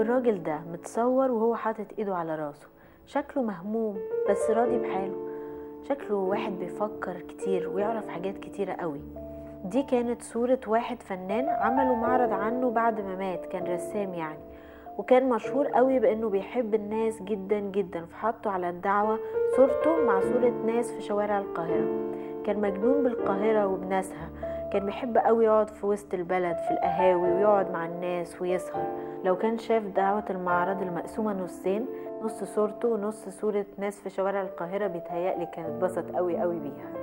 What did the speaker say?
والراجل ده متصور وهو حاطط ايده على راسه شكله مهموم بس راضي بحاله شكله واحد بيفكر كتير ويعرف حاجات كتيرة قوي دي كانت صورة واحد فنان عملوا معرض عنه بعد ما مات كان رسام يعني وكان مشهور قوي بانه بيحب الناس جدا جدا فحطوا على الدعوة صورته مع صورة ناس في شوارع القاهرة كان مجنون بالقاهرة وبناسها كان بيحب قوي يقعد في وسط البلد في القهاوي ويقعد مع الناس ويسهر لو كان شاف دعوة المعرض المقسومة نصين نص صورته ونص صورة ناس في شوارع القاهرة بيتهيألي كان اتبسط قوي قوي بيها